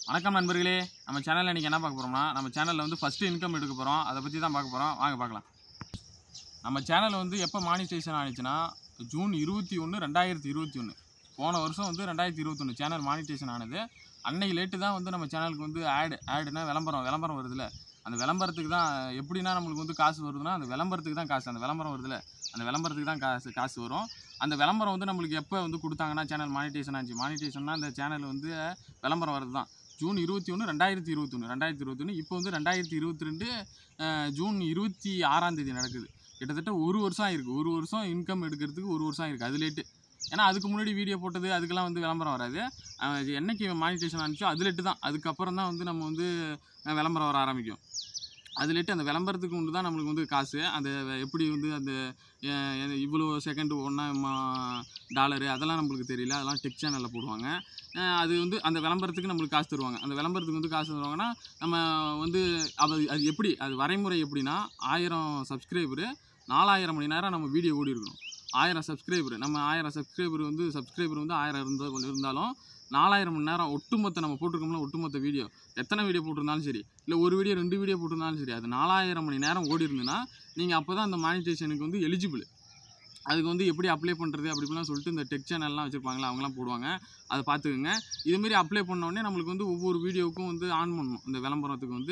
வணக்கம் நண்பர்களே நம்ம சேனலில் இன்றைக்கி என்ன பார்க்க போகிறோம்னா நம்ம சேனலில் வந்து ஃபஸ்ட்டு இன்கம் எடுக்க போகிறோம் அதை பற்றி தான் பார்க்க போகிறோம் வாங்க பார்க்கலாம் நம்ம சேனல் வந்து எப்போ மானிட்டேஷன் ஆனிச்சுன்னா ஜூன் இருபத்தி ஒன்று ரெண்டாயிரத்தி இருபத்தி ஒன்று போன வருஷம் வந்து ரெண்டாயிரத்தி இருபத்தொன்று சேனல் மானிட்டேஷன் ஆனது அன்னைக்கு லேட்டு தான் வந்து நம்ம சேனலுக்கு வந்து ஆடு ஆடுனா விளம்பரம் விளம்பரம் வருதுல்ல அந்த விளம்பரத்துக்கு தான் எப்படின்னா நம்மளுக்கு வந்து காசு வருதுன்னா அந்த விளம்பரத்துக்கு தான் காசு அந்த விளம்பரம் வருதுல்ல அந்த விளம்பரத்துக்கு தான் காசு காசு வரும் அந்த விளம்பரம் வந்து நம்மளுக்கு எப்போ வந்து கொடுத்தாங்கன்னா சேனல் மானிட்டேஷன் ஆச்சு மானிட்டேஷன்னா அந்த சேனல் வந்து விளம்பரம் வருது தான் ஜூன் இருபத்தி ஒன்று ரெண்டாயிரத்தி இருபத்தொன்று ரெண்டாயிரத்தி இருபத்தொன்று இப்போ வந்து ரெண்டாயிரத்தி இருபத்தி ரெண்டு ஜூன் இருபத்தி ஆறாம் தேதி நடக்குது கிட்டத்தட்ட ஒரு வருஷம் ஆயிருக்கு ஒரு வருஷம் இன்கம் எடுக்கிறதுக்கு ஒரு வருஷம் ஆயிருக்கு அது லேட்டு ஏன்னா அதுக்கு முன்னாடி வீடியோ போட்டது அதுக்கெல்லாம் வந்து விளம்பரம் வராது அஹ் இது என்னைக்கு மானிட்டேஷன் ஆனிச்சோ அது லேட்டு தான் அதுக்கப்புறம் தான் வந்து நம்ம வந்து அஹ் விளம்பரம் வர ஆரம்பிக்கும் அது லேட்டு அந்த விளம்பரத்துக்கு உண்டு தான் நம்மளுக்கு வந்து காசு அந்த எப்படி வந்து அந்த அஹ் எது இவ்வளோ செகண்ட் ஒன்றா டாலரு அதெல்லாம் நம்மளுக்கு தெரியல அதெல்லாம் டெக் சேனலில் போடுவாங்க அஹ் அது வந்து அந்த விளம்பரத்துக்கு நம்மளுக்கு காசு தருவாங்க அந்த விளம்பரத்துக்கு வந்து காசு தருவாங்கன்னா நம்ம வந்து அது அது எப்படி அது வரைமுறை எப்படின்னா ஆயிரம் சப்ஸ்கிரைபரு நாலாயிரம் மணி நேரம் நம்ம வீடியோ ஓடி இருக்கணும் ஆயிரம் சப்ஸ்கிரைபர் நம்ம ஆயிரம் சப்ஸ்கிரைபர் வந்து சப்ஸ்கிரைபர் வந்து ஆயிரம் இருந்த இருந்தாலும் நாலாயிரம் மணி நேரம் ஒட்டுமொத்த நம்ம போட்டிருக்கோம்ல ஒட்டுமொத்த வீடியோ எத்தனை வீடியோ போட்டிருந்தாலும் சரி இல்லை ஒரு வீடியோ ரெண்டு வீடியோ போட்டிருந்தாலும் சரி அது நாலாயிரம் மணி நேரம் ஓடி இருந்துன்னா நீங்கள் அப்போ தான் அந்த மானிட்டேஷனுக்கு வந்து எலிஜிபிள் அதுக்கு வந்து எப்படி அப்ளை பண்ணுறது அப்படி இப்படிலாம் சொல்லிட்டு இந்த டெக் சேனல்லாம் வச்சுருப்பாங்களா அவங்களாம் போடுவாங்க அதை பார்த்துக்குங்க இதுமாரி அப்ளை பண்ணோடனே நம்மளுக்கு வந்து ஒவ்வொரு வீடியோவுக்கும் வந்து ஆன் பண்ணணும் இந்த விளம்பரத்துக்கு வந்து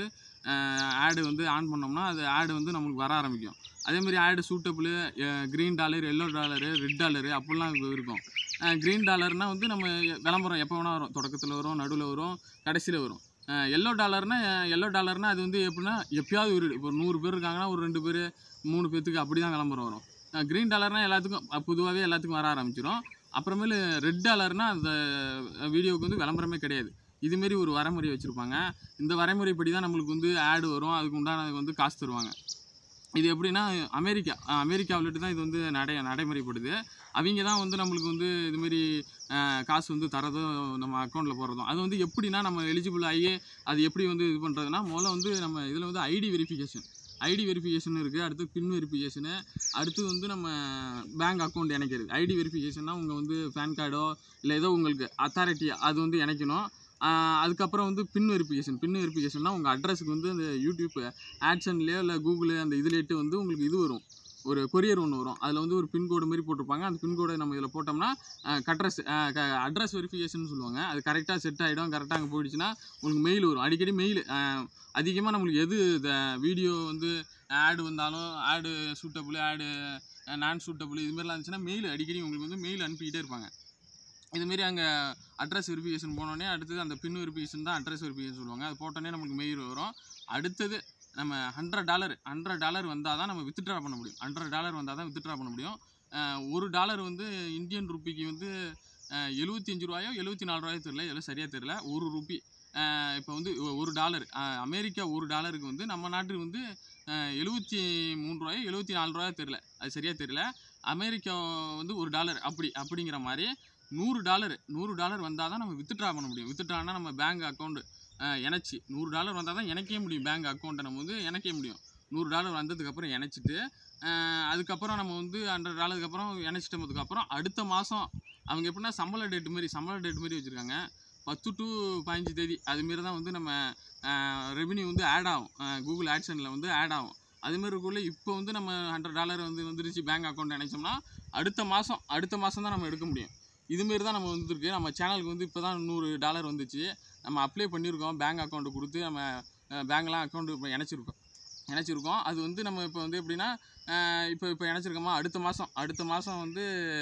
ஆடு வந்து ஆன் பண்ணோம்னா அது ஆடு வந்து நம்மளுக்கு வர ஆரம்பிக்கும் அதேமாதிரி ஆடு suitable green dollar yellow dollar red dollar அப்படிலாம் இது இருக்கும் க்ரீன் டாலர்னால் வந்து நம்ம விளம்பரம் எப்போ வேணால் வரும் தொடக்கத்தில் வரும் நடுவில் வரும் கடைசியில் வரும் எல்லோ டாலர்னா எல்லோ டாலர்னால் அது வந்து எப்படின்னா எப்பயாவது ஒரு இப்போ நூறு பேர் இருக்காங்கன்னா ஒரு ரெண்டு பேர் மூணு பேர்த்துக்கு அப்படி தான் விளம்பரம் வரும் க்ரீன் டாலர்னால் எல்லாத்துக்கும் பொதுவாகவே எல்லாத்துக்கும் வர ஆரம்பிச்சிடும் அப்புறமேலு ரெட் டாலர்னால் அந்த வீடியோவுக்கு வந்து விளம்பரமே கிடையாது இதுமாரி ஒரு வரைமுறை வச்சுருப்பாங்க இந்த வரைமுறைப்படி தான் நம்மளுக்கு வந்து ஆடு வரும் அதுக்கு உண்டான வந்து காசு தருவாங்க இது எப்படின்னா அமெரிக்கா அஹ் அமெரிக்காவிலிட்டு தான் இது வந்து நடை நடைமுறைப்படுது அவங்க தான் வந்து நம்மளுக்கு வந்து இதுமாரி காசு வந்து தரதும் நம்ம அக்கௌண்ட்டில் போடுறதும் அது வந்து எப்படின்னா நம்ம எலிஜிபிள் ஆகி அது எப்படி வந்து இது பண்ணுறதுனா முதல்ல வந்து நம்ம இதில் வந்து ஐடி வெரிஃபிகேஷன் ஐடி வெரிஃபிகேஷன் இருக்குது அடுத்து பின் வெரிஃபிகேஷனு அடுத்து வந்து நம்ம பேங்க் அக்கௌண்ட் இணைக்கிறது ஐடி வெரிஃபிகேஷன்னா உங்கள் வந்து பேன் கார்டோ இல்லை ஏதோ உங்களுக்கு அத்தாரிட்டி அது வந்து இணைக்கணும் ஆஹ் அதுக்கப்புறம் வந்து பின் வெரிஃபிகேஷன் பின் வெரிஃபிகேஷன்னா உங்கள் அட்ரஸுக்கு வந்து அந்த யூடியூப் ஆட்சன்லேயோ இல்லை கூகுளு அந்த இதுலேட்டு வந்து உங்களுக்கு இது வரும் ஒரு கொரியர் ஒன்று வரும் அதில் வந்து ஒரு பின்கோடு மாதிரி போட்டிருப்பாங்க அந்த பின்கோடை நம்ம இதில் போட்டோம்னா அட்ரஸ் அட்ரஸ் வெரிஃபிகேஷன் சொல்லுவாங்க அது கரெக்டாக செட் ஆகிடும் கரெக்டாக அங்கே போயிடுச்சுன்னா உங்களுக்கு மெயில் வரும் அடிக்கடி மெயில் அதிகமாக நம்மளுக்கு எது இந்த வீடியோ வந்து ஆடு வந்தாலும் ஆடு சூட்டபுள் ஆடு நான் சூட்டபுள் இதுமாரிலாம் இருந்துச்சுன்னா மெயில் அடிக்கடி உங்களுக்கு வந்து மெயில் அனுப்பிக்கிட்டே இருப்பாங்க இதுமாரி அங்கே அட்ரஸ் வெரிஃபிகேஷன் போனோடனே அடுத்தது அந்த பின் வெரிஃபிகேஷன் தான் அட்ரஸ் வெரிஃபிகேஷன் சொல்லுவாங்க அது போட்டோன்னே நமக்கு மெயில் வரும் அடுத்தது நம்ம ஹண்ட்ரட் டாலர் ஹண்ட்ரட் டாலர் வந்தால் தான் நம்ம வித்ட்ரா பண்ண முடியும் ஹண்ட்ரட் டாலர் வந்தால் தான் வித்ட்ரா பண்ண முடியும் அஹ் ஒரு டாலர் வந்து இந்தியன் ருப்பிக்கு வந்து எழுபத்தி அஞ்சு ரூபாயோ எழுபத்தி நாலு ரூபாயோ தெரில எல்லாம் சரியாக தெரில ஒரு ருப்பி இப்போ வந்து ஒ- ஒரு டாலர் அமெரிக்கா ஒரு டாலருக்கு வந்து நம்ம நாட்டுக்கு வந்து எழுபத்தி மூணு ரூபாயோ எழுபத்தி நாலு ரூபாயோ தெரில அது சரியாக தெரில அமெரிக்கா வந்து ஒரு டாலர் அப்படி அப்படிங்கிற மாதிரி நூறு டாலர் நூறு டாலர் வந்தால் தான் நம்ம வித்ட்ரா பண்ண முடியும் வித்ட்ரானா நம்ம பேங்க் அக்கௌண்ட் இணைச்சி நூறு டாலர் வந்தால் தான் இணைக்கவே முடியும் பேங்க் அக்கௌண்ட்டை நம்ம வந்து இணைக்க முடியும் நூறு டாலர் வந்ததுக்கப்புறம் இணைச்சிட்டு அஹ், அதுக்கப்புறம் நம்ம வந்து ஹண்ட்ரட் டாலருக்கு அப்புறம் இணைச்சிட்டதுக்கப்புறம் அடுத்த மாதம் அவங்க எப்படின்னா சம்பள டேட் மாதிரி சம்பள டேட் மாதிரி வச்சுருக்காங்க பத்து டு பதினஞ்சு தேதி அதுமாரி தான் வந்து நம்ம ரெவென்யூ வந்து ஆட் ஆகும் கூகுள் ஆட்சனில் வந்து ஆட் ஆகும் அதுமாரி இருக்குள்ள இப்போ வந்து நம்ம ஹண்ட்ரட் டாலர் வந்து வந்துருச்சு பேங்க் அக்கௌண்ட் இணைச்சோம்னா அடுத்த மாதம் அடுத்த மாதம் தான் நம்ம எடுக்க முடியும் இதுமாரி தான் நம்ம வந்துருக்கு நம்ம சேனலுக்கு வந்து இப்போ தான் நூறு டாலர் வந்துச்சு நம்ம அப்ளை பண்ணியிருக்கோம் பேங்க் அக்கௌண்ட்டு கொடுத்து நம்ம பேங்க்லாம் அக்கௌண்ட் இப்போ இணைச்சிருக்கோம் இணைச்சிருக்கோம் அது வந்து நம்ம இப்போ வந்து எப்படின்னா அஹ் இப்போ இப்போ இணைச்சிருக்கோமா அடுத்த மாதம் அடுத்த மாதம் வந்து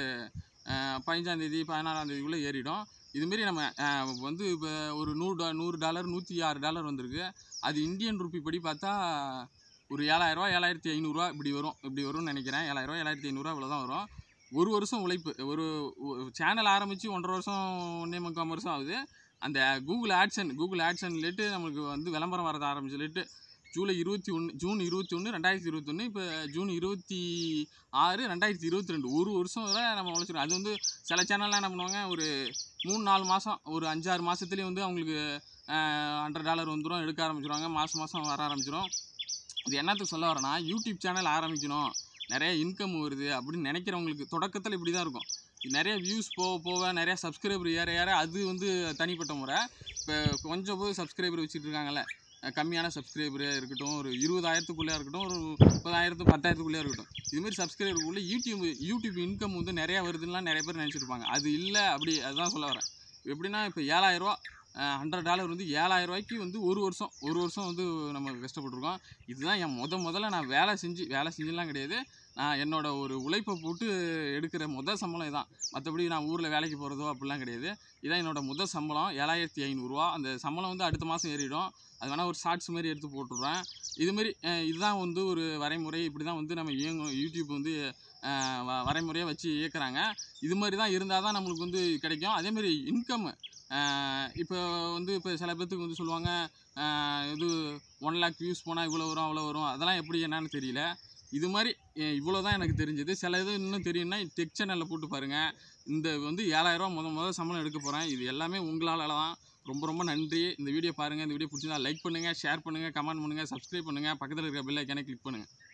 அஹ் பதினஞ்சாந்தேதி பதினாறாந்தேதிக்குள்ளே ஏறிடும் இதுமாரி நம்ம அஹ் வந்து இப்போ ஒரு நூறு டா நூறு டாலர் நூற்றி ஆறு டாலர் வந்திருக்கு அது இந்தியன் ருப்பி படி பார்த்தா ஒரு ஏழாயிரரூவா ஏழாயிரத்தி ஐநூறுரூவா இப்படி வரும் இப்படி வரும்னு நினைக்கிறேன் ஏழாயிரரூவா ஏழாயிரத்தி ஐநூறுரூவா இவ்வளோ தான் வரும் ஒரு வருஷம் உழைப்பு ஒரு சேனல் ஆரம்பித்து ஒன்றரை வருஷம் ஒன்றே முக்கால் வருஷம் ஆகுது அந்த கூகுள் ஆட்சன் கூகுள் ஆட்சன்லேட்டு நமக்கு வந்து விளம்பரம் வரத ஆரம்பிச்சுலேட்டு ஜூலை இருபத்தி ஒன்று ஜூன் இருபத்தி ஒன்று ரெண்டாயிரத்தி இருபத்தொன்று இப்போ ஜூன் இருபத்தி ஆறு ரெண்டாயிரத்தி இருபத்தி ரெண்டு ஒரு வருஷம் வரை நம்ம உழைச்சிருக்கோம் அது வந்து சில சேனல்லாம் என்ன பண்ணுவாங்க ஒரு மூணு நாலு மாதம் ஒரு அஞ்சாறு மாதத்துலேயே வந்து அவங்களுக்கு ஹண்ட்ரட் டாலர் வந்துடும் எடுக்க ஆரம்பிச்சிருவாங்க மாதம் மாதம் வர ஆரம்பிச்சிடும் இது என்னத்துக்கு சொல்ல வரேன்னா யூடியூப் சேனல் ஆரம்பிக்கணும் நிறைய இன்கம் வருது அப்படின்னு நினைக்கிறவங்களுக்கு தொடக்கத்தில் இப்படி தான் இருக்கும் நிறைய வியூஸ் போக போக நிறைய சப்ஸ்கிரைபர் ஏற ஏற அது வந்து தனிப்பட்ட முறை இப்போ கொஞ்சம் போது சப்ஸ்கிரைபர் வச்சுட்டு இருக்காங்கல்ல அஹ் கம்மியான சப்ஸ்கிரைபரே இருக்கட்டும் ஒரு இருபதாயிரத்துக்குள்ளே இருக்கட்டும் ஒரு முப்பதாயிரத்து பத்தாயிரத்துக்குள்ளே இருக்கட்டும் இதுமாரி சப்ஸ்கிரைபருக்குள்ளே யூடியூப் யூடியூப் இன்கம் வந்து நிறையா வருதுன்னுலாம் நிறைய பேர் நினச்சிருப்பாங்க அது இல்லை அப்படி அதுதான் சொல்ல வரேன் எப்படின்னா இப்போ ஏழாயிரரூவா ஹண்ட்ரட் டாலர் வந்து ஏழாயிரம் ரூபாய்க்கு வந்து ஒரு வருஷம் ஒரு வருஷம் வந்து நம்ம கஷ்டப்பட்டுருக்கோம் இதுதான் என் முத முதல்ல நான் வேலை செஞ்சு வேலை செஞ்சுலாம் கிடையாது நான் என்னோட ஒரு உழைப்பை போட்டு எடுக்கிற முத சம்பளம் இதான் மற்றபடி நான் ஊரில் வேலைக்கு போகிறதோ அப்படிலாம் கிடையாது இதான் என்னோட முத சம்பளம் ஏழாயிரத்தி ஐநூறுரூவா அந்த சம்பளம் வந்து அடுத்த மாதம் ஏறிடும் அது வேணால் ஒரு ஷார்ட்ஸ் மாதிரி எடுத்து போட்டுடுறேன் இதுமாரி அஹ், இதுதான் வந்து ஒரு வரைமுறை இப்படி தான் வந்து நம்ம இயங்கும் யூடியூப் வந்து அஹ், வ- வரைமுறையாக வச்சு இயக்குறாங்க இது மாதிரி தான் இருந்தால் தான் நம்மளுக்கு வந்து கிடைக்கும் அதேமாரி இன்கம் இப்போ வந்து இப்போ சில பேர்த்துக்கு வந்து சொல்லுவாங்க அஹ், இது ஒன் லேக் வியூஸ் போனால் இவ்வளோ வரும் அவ்வளோ வரும் அதெல்லாம் எப்படி என்னன்னு தெரியல இது மாதிரி இவ்வளோ தான் எனக்கு தெரிஞ்சது சில இது இன்னும் தெரியும்னா டெக் சேனலில் போட்டு பாருங்கள் இந்த வந்து ஏழாயிரரூவா முத முதல் சம்பளம் எடுக்க போகிறேன் இது எல்லாமே உங்களால் தான் ரொம்ப ரொம்ப நன்றி இந்த வீடியோ பாருங்கள் இந்த வீடியோ பிடிச்சிருந்தா லைக் பண்ணுங்கள் ஷேர் பண்ணுங்கள் கமெண்ட் பண்ணுங்கள் சப்ஸ்கிரைப் பண்ணுங்கள் பக்கத்தில் இருக்கிற பெல் ஐக்கானே கிளிக் பண்ணுங்கள்